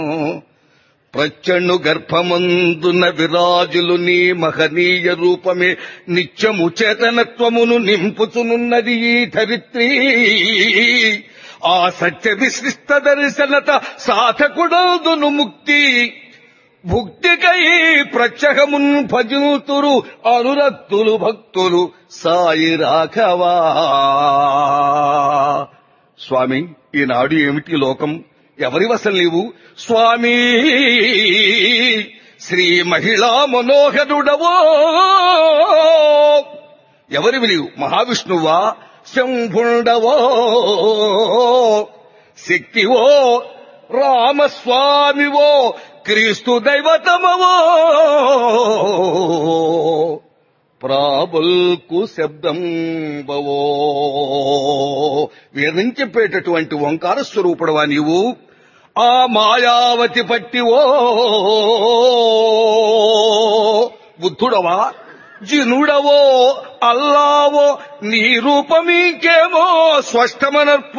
ప్రచండు గర్భమందున విరాజులు నీ మహనీయ రూపమే నిత్యము చేతనత్వమును నింపుచునున్నది ఈ ధరిత్రి ఆ సత్య విశిష్ట దర్శనత సాధకుడదును ముక్తి భుక్తికై ప్రత్యహమున్ భజుతురు అనురక్తులు భక్తులు సాయి రాఘవా స్వామి ఈనాడు ఏమిటి లోకం ఎవరి వశం లేవు స్వామి శ్రీ మహిళా మనోహరుడవో ఎవరివి నీవు మహావిష్ణువా శంభుండవో శక్తివో రామస్వామివో క్రీస్తు దైవతమవో ప్రాబుల్కు శబ్దం బవో వేదం చెప్పేటటువంటి ఓంకార స్వరూపుడవా నీవు ఆ మాయావతి పట్టివో బుద్ధుడవా జినుడవో అల్లావో నీ రూపమీకేమో స్పష్టమనర్పు